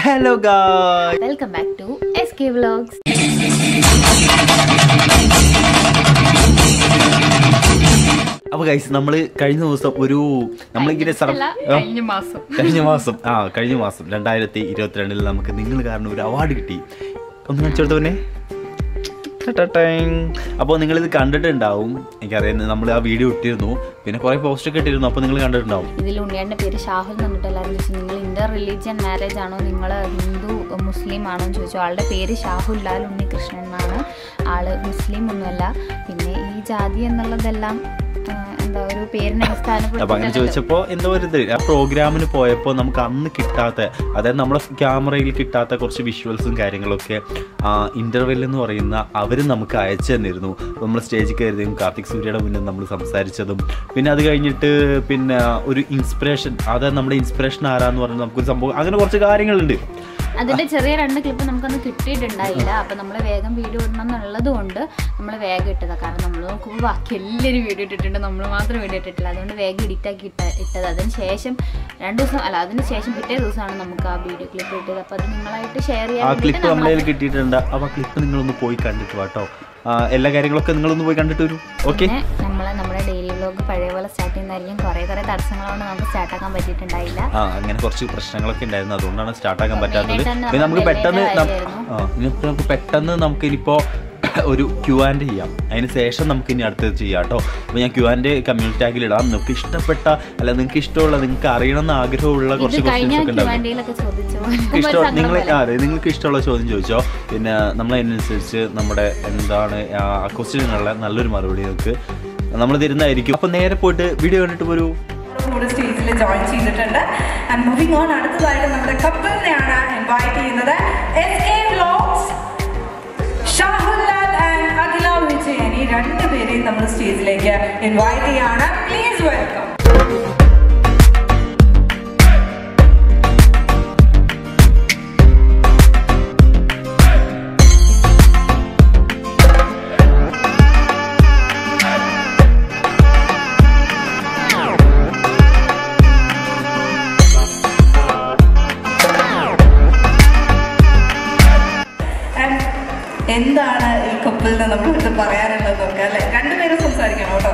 Hello guys welcome back to S K vlogs അപ്പോൾ guys നമ്മൾ കഴിഞ്ഞ ദിവസം ഒരു നമ്മളിങ്ങനെ സ്ഥലം അല്ല, ആ, കഴിഞ്ഞ മാസം കഴിഞ്ഞ മാസം ആ കഴിഞ്ഞ മാസം രണ്ടായിരത്തി ഇരുപത്തിരണ്ടിൽ നമുക്ക് നിങ്ങൾ കാരണം ഒരു അവാർഡ് കിട്ടി ഒന്ന് കാണിച്ചെടുത്തവനെ അപ്പോൾ നിങ്ങളിത് കണ്ടിട്ടുണ്ടാവും എനിക്കറിയാം നമ്മൾ ആ വീഡിയോ ഇട്ടിരുന്നു പിന്നെ കുറേ പോസ്റ്റൊക്കെ ഇട്ടിരുന്നു അപ്പോൾ നിങ്ങൾ കണ്ടിട്ടുണ്ടാവും ഇതിൽ ഉണ്ണിയുടെ പേര് ഷാഹുൽ എന്ന് പറഞ്ഞിട്ട് എല്ലാവരും ചോദിച്ചു നിങ്ങൾ ഇന്റർ റിലീജിയൻ മാരേജ് ആണോ നിങ്ങൾ ഹിന്ദു മുസ്ലിം ആണോ എന്ന് ചോദിച്ചു ആളുടെ പേര് ഷാഹുൽ ലാൽ ഉണ്ണികൃഷ്ണൻ എന്നാണ് ആള് മുസ്ലിം ഒന്നുമല്ല പിന്നെ ഈ ജാതി എന്നുള്ളതെല്ലാം ആ, എന്താ ഒരു പേരിനെ അപ്പൊ അങ്ങനെ അടിസ്ഥാനപ്പെടുത്തി ചോദിച്ചപ്പോൾ എന്തോ ഒരു ഇത് ആ പ്രോഗ്രാമിന് പോയപ്പോൾ നമുക്ക് അന്ന് കിട്ടാത്ത അതായത് നമ്മളെ ക്യാമറയിൽ കിട്ടാത്ത കുറച്ച് വിഷ്വൽസും കാര്യങ്ങളൊക്കെ ഇന്റർവെൽ എന്ന് പറയുന്ന അവർ നമുക്ക് അയച്ചു തന്നിരുന്നു നമ്മൾ സ്റ്റേജിൽ കയറിയതും കാർത്തിക് സൂര്യയുടെ മുന്നിൽ നമ്മൾ സംസാരിച്ചതും പിന്നെ അത് കഴിഞ്ഞിട്ട് പിന്നെ ഒരു ഇൻസ്പിറേഷൻ അതായത് നമ്മുടെ ഇൻസ്പിറേഷൻ ആരാന്ന് പറയുന്നത് നമുക്കൊരു സംഭവം അങ്ങനെ കുറച്ച് കാര്യങ്ങളുണ്ട് അതിന്റെ ചെറിയ രണ്ട് ക്ലിപ്പ് നമുക്കൊന്നും കിട്ടിയിട്ടുണ്ടായില്ല അപ്പൊ നമ്മൾ വേഗം വീഡിയോ ഇടണം എന്നുള്ളത് കൊണ്ട് നമ്മൾ വേഗം ഇട്ടതാണ് കാരണം നമ്മൾ നോക്കുമ്പോൾ ബാക്കി എല്ലാവരും വീഡിയോ ഇട്ടിട്ടുണ്ട് നമ്മൾ മാത്രം വീഡിയോ ഇട്ടിട്ടില്ല അതുകൊണ്ട് വേഗം എഡിറ്റ് ആക്കി ഇട്ട ഇട്ടത് അതിന് ശേഷം രണ്ട് ദിവസം അല്ല അതിന് ശേഷം പിറ്റേ ദിവസമാണ് നമുക്ക് ആ വീഡിയോ ക്ലിപ്പ് ഇട്ടത് അപ്പൊ അത് നിങ്ങളായിട്ട് ഷെയർ ആ ചെയ്യാൻ ക്ലിപ്പ് വേണ്ടിയിട്ട് നമ്മളെ നമ്മൾ കയ്യിൽ കിട്ടിയിട്ടുണ്ട് അപ്പോൾ ആ ക്ലിപ്പ് നിങ്ങളൊന്ന് പോയി കണ്ടിട്ട് വാട്ടോ ആ, എല്ലാ കാര്യങ്ങളൊക്കെ നിങ്ങളൊന്ന് പോയി കണ്ടിട്ട് വരൂ ഓക്കെ പിന്നെ നമ്മൾ നമ്മുടെ ഡെയിലി വ്ലോഗ് പഴയ പോലെ സ്റ്റാർട്ട് ചെയ്യുന്നതായിരിക്കും കുറേ കുറേ തടസ്സങ്ങളുകൊണ്ട് നമുക്ക് സ്റ്റാർട്ട് ആക്കാൻ പറ്റിയിട്ടുണ്ടായില്ല ആ അങ്ങനെ കുറച്ച് പ്രശ്നങ്ങളൊക്കെ ഉണ്ടായിരുന്നു അതുകൊണ്ടാണ് സ്റ്റാർട്ട് ആക്കാൻ അപ്പോൾ പറ്റാത്തത് മെയിനായിട്ട് തന്നെ പിന്നെ നമുക്ക് നമ്മുടെ പെട്ടെന്ന് ഡെലിവറി നം- ആയിരുന്നു. ആ ഇനി നമുക്ക് പെട്ടെന്ന് നമുക്ക് ഇനിയിപ്പോ ഒരു ക്യു ആൻഡ് ചെയ്യാം അതിന് ശേഷം നമുക്ക് ഇനി അടുത്തത് ചെയ്യാം കേട്ടോ അപ്പോൾ ഞാൻ ക്യു ആൻഡ് കമ്മ്യൂണിറ്റി ടാഗിൽ ഇടാം നിങ്ങൾക്ക് ഇഷ്ടപ്പെട്ട അല്ല നിങ്ങൾക്ക് ഇഷ്ടമുള്ള നിങ്ങൾക്ക് അറിയണമെന്ന് ആഗ്രഹമുള്ള ഇത് കുറച്ച് കഴിഞ്ഞ ക്വസ്റ്റ്യൻസ് ഒക്കെ ഉണ്ടാവും വണ്ടിയിലൊക്കെ ചോദിച്ചു നിങ്ങൾക്ക് ഇഷ്ടം നിങ്ങൾ ആ അതെ നിങ്ങൾക്ക് ഇഷ്ടമുള്ള ചോദ്യം ചോദിച്ചോ പിന്നെ നമ്മൾ അതിനനുസരിച്ച് നമ്മുടെ എന്താണ് ആ ക്വസ്റ്റ്യനുള്ള നല്ലൊരു മറുപടി നിങ്ങൾക്ക് നമ്മൾ തരുന്നതായിരിക്കും അപ്പോൾ നേരെ പോയിട്ട് വീഡിയോ കണ്ടിട്ട് പോരൂ കൂടെ സ്റ്റേജിൽ ജോയിൻ ചെയ്തിട്ടുണ്ട് ആൻഡ് മൂവിംഗ് ഓൺ അടുത്തതായിട്ട് നമ്മുടെ കപ്പിളിനെയാണ് ഇൻവൈറ്റ് ചെയ്യുന്നത് S K vlogs Shahul Lal and Akhila Vijayan ഈ രണ്ടുപേരെയും നമ്മൾ സ്റ്റേജിലേക്ക് ഇൻവൈറ്റ് ചെയ്യാണ് പ്ലീസ് വെൽക്കം And എന്താണ് ഈ കപ്പിളിന് നമ്മളടുത്ത് പറയാനുള്ളത് നോക്കാം അല്ലെ രണ്ടുപേരും സംസാരിക്കണം കേട്ടോ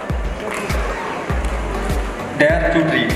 ഡെയർ ടു ഡ്രീം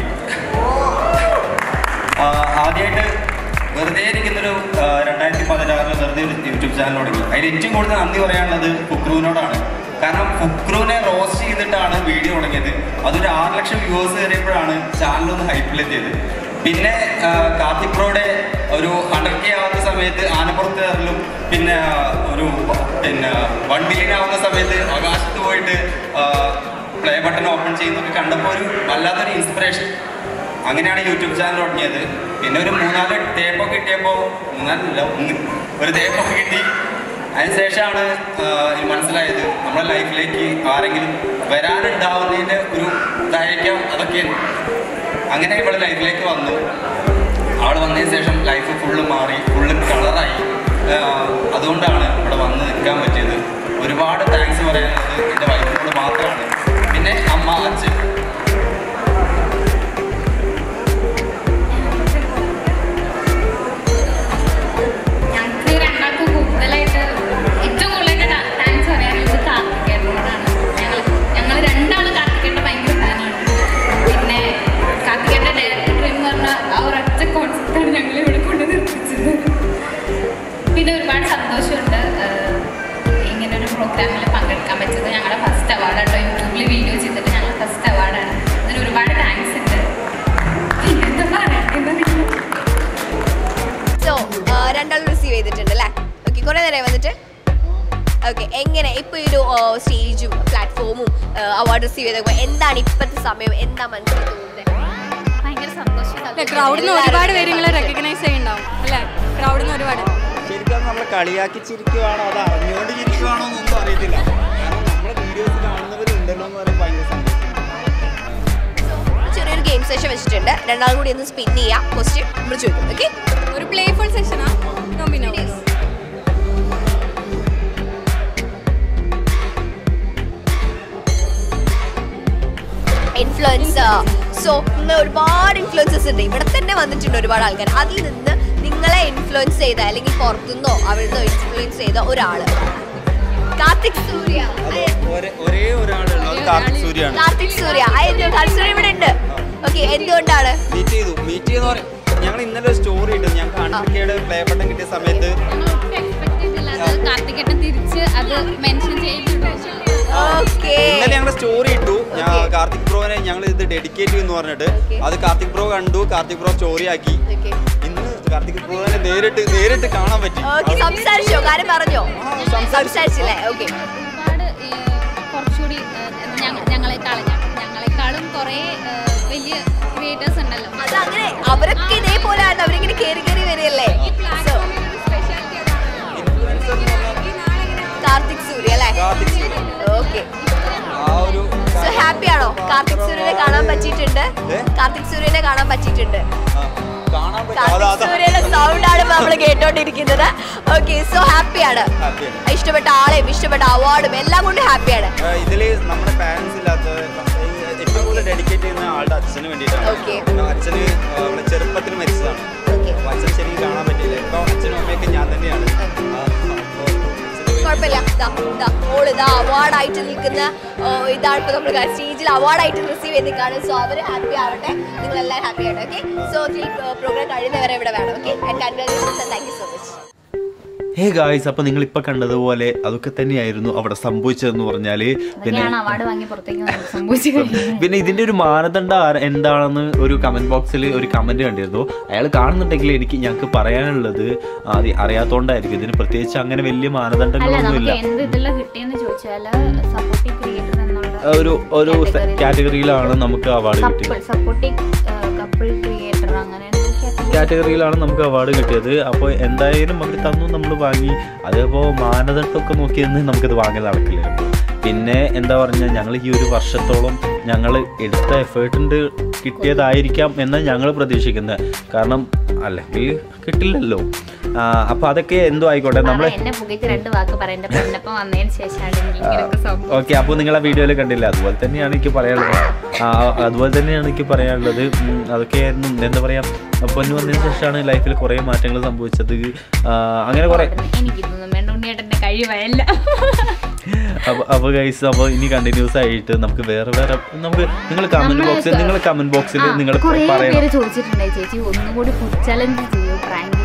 ആദ്യമായിട്ട് വെറുതെ ഇരിക്കുന്നൊരു ആ, രണ്ടായിരത്തി പതിനാറിൽ വെറുതെ ഒരു യൂട്യൂബ് ചാനൽ തുടങ്ങി അതിൽ ഏറ്റവും കൂടുതൽ നന്ദി പറയാനുള്ളത് ഫുക്രുവിനോടാണ് കാരണം ഫുക്രുവിനെ റോസ്റ്റ് ചെയ്തിട്ടാണ് വീഡിയോ തുടങ്ങിയത് അതൊരു ആറ് ലക്ഷം വ്യൂവേഴ്സ് കയറിയപ്പോഴാണ് ചാനലൊന്ന് ഹൈപ്പിലെത്തിയത് പിന്നെ ആ, കാർത്തിക് ബ്രോയുടെ ഒരു ഹൺഡ്രഡ് കെ ആവുന്ന സമയത്ത് ആനപ്പുറത്ത് കയറലും പിന്നെ ആ, ഒരു പിന്നെ വൺ ബില്യൺ ആവുന്ന സമയത്ത് ആകാശത്ത് പോയിട്ട് പ്ലേ ബട്ടൺ ഓപ്പൺ ചെയ്യുന്നതൊക്കെ കണ്ടപ്പോൾ ഒരു വല്ലാത്തൊരു ഇൻസ്പിറേഷൻ അങ്ങനെയാണ് യൂട്യൂബ് ചാനൽ തുടങ്ങിയത് പിന്നെ ഒരു മൂന്നാല് തേപ്പൊക്കെ കിട്ടിയപ്പോൾ മൂന്നാലില്ല ഒന്ന് ഒരു തേപ്പൊക്കെ കിട്ടി അതിനുശേഷമാണ് ആഹ് മനസ്സിലായത് നമ്മുടെ ലൈഫിലേക്ക് ആരെങ്കിലും വരാനുണ്ടാവുന്നതിൻ്റെ ഒരു ഇതായിരിക്കാം അതൊക്കെ അങ്ങനെ ഇവിടെ ലൈഫിലേക്ക് വന്നു അവൾ വന്നതിന് ശേഷം ലൈഫ് ഫുള്ള് മാറി ഫുള്ള് കളറായി അതുകൊണ്ടാണ് ഇവിടെ വന്ന് നിൽക്കാൻ പറ്റിയത് ഒരുപാട് താങ്ക്സ് പറയാനുള്ളത് എൻ്റെ വൈഫിനോട് മാത്രമാണ് പിന്നെ അമ്മ അച്ഛൻ ഞങ്ങൾക്ക് രണ്ടാൾക്കും കൂടുതലായിട്ട് ഏറ്റവും കൂടുതലായിട്ട് താങ്ക്സ് പറയാനുള്ളത് കാർത്തികേട്ടനോടാണ് ഞങ്ങൾ ഞങ്ങൾ രണ്ടാളും കാർത്തികേട്ട ഭയങ്കര ഫാനാണ് പിന്നെ കാർത്തികേട്ട ഡയറക്ടർ ഡ്രീം എന്ന് പറഞ്ഞ ആ ഒരൊറ്റ കോൺസെപ്റ്റാണ് ഞങ്ങൾ ഇവിടെ കൊണ്ട് നിർത്തിച്ചത് പിന്നെ ഒരുപാട് സന്തോഷമുണ്ട് ആഹ്, ഇങ്ങനൊരു പ്രോഗ്രാമിൽ പങ്കെടുക്കാൻ പറ്റിയത് ഞങ്ങളുടെ ഫസ്റ്റ് അവാർഡാണ് കേട്ടോ യൂട്യൂബിൽ വീഡിയോ ചെയ്തിട്ട് ഞങ്ങൾ ഫസ്റ്റ് അവാർഡാണ് അതിന് ഒരുപാട് താങ്ക്സ് ഉണ്ട് പിന്നെന്താ പറയുന്നത് സോ രണ്ടാളും റിസീവ് ചെയ്തിട്ടുണ്ട് അല്ലേ ഓക്കെ കുറേ നേരമായി വന്നിട്ട് ഓക്കെ എങ്ങനെ ഇപ്പോൾ ഈ ഒരു സ്റ്റേജും പ്ലാറ്റ്ഫോമും അവാർഡ് റിസീവ് ചെയ്തപ്പോൾ എന്താണ് ഇപ്പോഴത്തെ സമയം എന്താ മനസ്സിൽ തോന്നുന്നത് ഭയങ്കര സന്തോഷം ക്രൗഡിൽ നിന്ന് ഒരുപാട് പേര് നിങ്ങളെ റെക്കഗ്നൈസ് ചെയ്യുന്നുണ്ടാവും അല്ലേ ക്രൗഡിൽ നിന്ന് ഒരുപാട് ശരിക്കും നമ്മൾ കളിയാക്കി ചിരിക്കുവാണോ അത് അറിഞ്ഞുകൊണ്ട് ചിരിക്കുവാണോ എന്നൊന്നും അറിയത്തില്ല കാരണം നമ്മുടെ വീഡിയോസ് കാണുന്നവരുണ്ടല്ലോ എന്ന് പറയുമ്പോൾ ഭയങ്കര സന്തോഷം ചെറിയൊരു ഗെയിം സെഷൻ വെച്ചിട്ടുണ്ട് രണ്ടാളും കൂടി ഒന്ന് സ്പിൻ ചെയ്യാം ക്വസ്റ്റ്യൻ നമ്മൾ ചോദിക്കും ഓക്കെ ഒരു പ്ലേഫുൾ സെഷനാ നോമിനോ ഇൻഫ്ലുവൻസർ സോ നിങ്ങൾ ഒരുപാട് ഇൻഫ്ലുവൻസസ് ഉണ്ട് ഇവിടെ തന്നെ വന്നിട്ടുണ്ട് ഒരുപാട് ആൾക്കാർ അതിൽ നിന്ന് നിങ്ങളെ ഇൻഫ്ലുവൻസ് ചെയ്ത അല്ലെങ്കിൽ പുറത്തുനിന്നോ അവിടുന്ന് ഇൻഫ്ലുവൻസ് ചെയ്ത ഒരാള് കാർത്തിക് സൂര്യ അത് ഒരേ ഒരേ ഒരാളുള്ളൂ അത് കാർത്തിക് സൂര്യാണ് കാർത്തിക് സൂര്യ ആ, എന്ത് കാർത്തിക് സൂര്യ ഇവിടെ ഉണ്ട് ഓക്കെ എന്തുകൊണ്ടാണ് മീറ്റ് ചെയ്തു മീറ്റ് ചെയ്തെന്ന് പറയും ഞങ്ങൾ ഇന്നലെ ഒരു സ്റ്റോറി ഇട്ടു ഞങ്ങൾക്ക് അൺഫിക്കയുടെ പ്ലേ ബട്ടൺ കിട്ടിയ സമയത്ത് ഞങ്ങൾ ഒട്ടും എക്സ്പെക്ട് ചെയ്തില്ല അത് കാർത്തികേട്ടൻ തിരിച്ച് അത് മെൻഷൻ ചെയ്തിട്ടുണ്ട് ഓക്കെ ഇന്നലെ ഞങ്ങൾ സ്റ്റോറി ഇട്ടു ഞാൻ Okay. കാർത്തിക് ബ്രോനെ ഞങ്ങൾ ഇത് ഡെഡിക്കേറ്റ് എന്ന് പറഞ്ഞിട്ട് Okay. അത് കാർത്തിക് ബ്രോ കണ്ടു കാർത്തിക് ബ്രോ സ്റ്റോറി ആക്കി ഓക്കെ ഇന്ന് കാർത്തിക് ബ്രോനെ നേരിട്ട് നേരിട്ട് കാണാൻ പറ്റി ഓക്കെ സംസാരിച്ചോ കാര്യം പറഞ്ഞോ ആ, സംസാരിച്ചു. സംസാരിച്ചില്ലേ ഓക്കെ ഒരുപാട് ഈ, കുറച്ചുകൂടി ഏഹ്, ഞങ്ങ- ഞങ്ങളെക്കാളും ഞ- ഞങ്ങളെക്കാളും കുറേ ഏഹ്, വലിയ ക്രിയേറ്റേഴ്സ് ഉണ്ടല്ലോ അത് അങ്ങനെ അവരൊക്കെ ഇതേപോലെയാണ് അവരിങ്ങനെ കേറി കേറി വരികയല്ലേ So, Influencer എന്ന് പറഞ്ഞാൽ കാർത്തിക് സൂര്യ അല്ലേ കാർത്തിക് സൂര്യ ഓക്കെ ആ ഒരു സോ ഹാപ്പി ആണോ കാർത്തിക് സൂര്യനെ കാണാൻ പറ്റിയിട്ടുണ്ട് ഏ? കാർത്തിക് സൂര്യനെ കാണാൻ പറ്റിയിട്ടുണ്ട് ആ, കാണാൻ പറ്റും അതാ കാർത്തിക് അതാ സൂര്യയുടെ സൗണ്ട് ആണ് നമ്മൾ കേട്ടോണ്ടിരിക്കുന്നത് ഓക്കെ സോ ഹാപ്പിയാണ് ഹാപ്പിയാണ് ഇഷ്ടപ്പെട്ട ആളെയും ഇഷ്ടപ്പെട്ട അവാർഡും എല്ലാം കൊണ്ട് ഹാപ്പിയാണ് ആ, ഇതില് നമ്മുടെ പാരന്റ്സ് ഇല്ലാത്ത ഏറ്റവും കൂടുതൽ ഡെഡിക്കേറ്റ് ചെയ്യുന്ന ആളുടെ അച്ഛന് വേണ്ടിയിട്ടാണ് Okay. ആ, അച്ഛന് ആ, അവളെ ചെറുപ്പത്തിൽ മരിച്ചതാണ് ഓക്കെ അപ്പൊ അച്ഛൻ ശരിക്കും കാണാൻ പറ്റിയില്ല ഇപ്പൊ അച്ഛനും അമ്മയൊക്കെ ഞാൻ തന്നെയാണ് ആ, അപ്പൊ അച്ഛന് കുഴപ്പമില്ല ഇതാ ഇതാ മോള് ഇതാ അവാർഡായിട്ട് നിൽക്കുന്ന ഓ, ഇതാണ് ഇപ്പൊ നമ്മൾ സ്റ്റേജിൽ അവാർഡായിട്ട് റിസീവ് ചെയ്ത് നിൽക്കുകയാണ് സോ അവർ ഹാപ്പി ആവട്ടെ നിങ്ങളെല്ലാം ഹാപ്പി ആവട്ടെ ഓക്കെ സോ ഈ പ്രോഗ്രാം കഴിയുന്നവരെ ഇവിടെ വേണം okay and congratulations thank you so much hey guys അപ്പോൾ നിങ്ങൾ ഇപ്പോൾ കണ്ടതുപോലെ അതൊക്കെ തന്നെയായിരുന്നു അവിടെ സംഭവിച്ചതെന്ന് പറഞ്ഞാൽ പിന്നെ അതൊക്കെയാണ് അവാർഡ് വാങ്ങി പുറത്തേക്ക് നമുക്ക് സംഭവിച്ചു കഴിഞ്ഞത് പിന്നെ ഇതിന്റെ ഒരു മാനദണ്ഡം ആര- എന്താണെന്ന് ഒരു കമന്റ് ബോക്സിൽ ഒരു കമന്റ് കണ്ടിരുന്നു അയാൾ കാണുന്നുണ്ടെങ്കിൽ എനിക്ക് ഞങ്ങൾക്ക് പറയാനുള്ളത് അത് അറിയാത്തോണ്ടായിരിക്കും ഇതിന് പ്രത്യേകിച്ച് അങ്ങനെ വലിയ അല്ല മാനദണ്ഡങ്ങളൊന്നുമില്ല നമുക്ക് എന്ത് ഇതിൽ കിട്ടിയെന്ന് ചോദിച്ചാല് സപ്പോർട്ടീവ് ക്രിയേറ്റർ എന്നുള്ള ഒരു ഒരു category. കാറ്റഗറിയിലാണ് നമുക്ക് അവാർഡ് കപ്പിൾ കിട്ടിയത് സപ്പോർട്ടീവ് കപ്പിൾ ക്രിയേറ്റർ അങ്ങനെ കാറ്റഗറിയിലാണ് നമുക്ക് അവാർഡ് കിട്ടിയത് അപ്പോൾ എന്തായാലും അവർ തന്നു നമ്മൾ വാങ്ങി അതേപോലെ മാനദണ്ഡമൊക്കെ നോക്കിയെന്ന് നമുക്കത് വാങ്ങൽ നടക്കില്ല പിന്നെ എന്താ പറഞ്ഞാൽ ഞങ്ങൾ ഈ ഒരു വർഷത്തോളം ഞങ്ങൾ എടുത്ത എഫേർട്ടിൻ്റെ കിട്ടിയതായിരിക്കാം എന്ന് ഞങ്ങൾ പ്രതീക്ഷിക്കുന്നത് കാരണം അല്ലെങ്കിൽ കിട്ടില്ലല്ലോ അപ്പോൾ അതൊക്കെ എന്തോ ആയിക്കോട്ടെ നമ്മൾ എന്നെ പുകയ്ക്ക് രണ്ട് വാക്ക് പറയേണ്ട പെണ്ണപ്പം വന്നതിന് ശേഷമാണ് എനിക്ക് ഇങ്ങനെയൊക്കെ സംഭവം ഓക്കെ അപ്പോൾ നിങ്ങൾ ആ വീഡിയോയിൽ കണ്ടില്ല അതുപോലെ തന്നെയാണ് എനിക്ക് പറയാനുള്ളത് ആ, അതുപോലെ തന്നെയാണ് എനിക്ക് പറയാനുള്ളത് ഉം, അതൊക്കെയായിരുന്നു എന്താ പറയുക പൊന്നു വന്നതിന് ശേഷമാണ് ലൈഫിൽ കുറേ മാറ്റങ്ങൾ സംഭവിച്ചത് ആ, അങ്ങനെ കുറേ എനിക്കിതൊന്നും വേണ്ട ഉണ്ണിയേട്ടൻ്റെ കഴിവല്ല അപ്പോൾ അപ്പോൾ ഗൈസ് അപ്പോൾ ഇനി കണ്ടിന്യൂസ് ആയിട്ട് നമുക്ക് വേറെ വേറെ നമുക്ക് നിങ്ങൾ കമന്റ് ബോക്സിൽ നിങ്ങൾ കമന്റ് ബോക്സിൽ നിങ്ങൾ കുറേ പറയണം പേര് ചോദിച്ചിട്ടുണ്ടായി ചേച്ചി ഒന്നും കൂടി ഫുഡ് ചലഞ്ച് ചെയ്യൂ പ്രാങ്ക്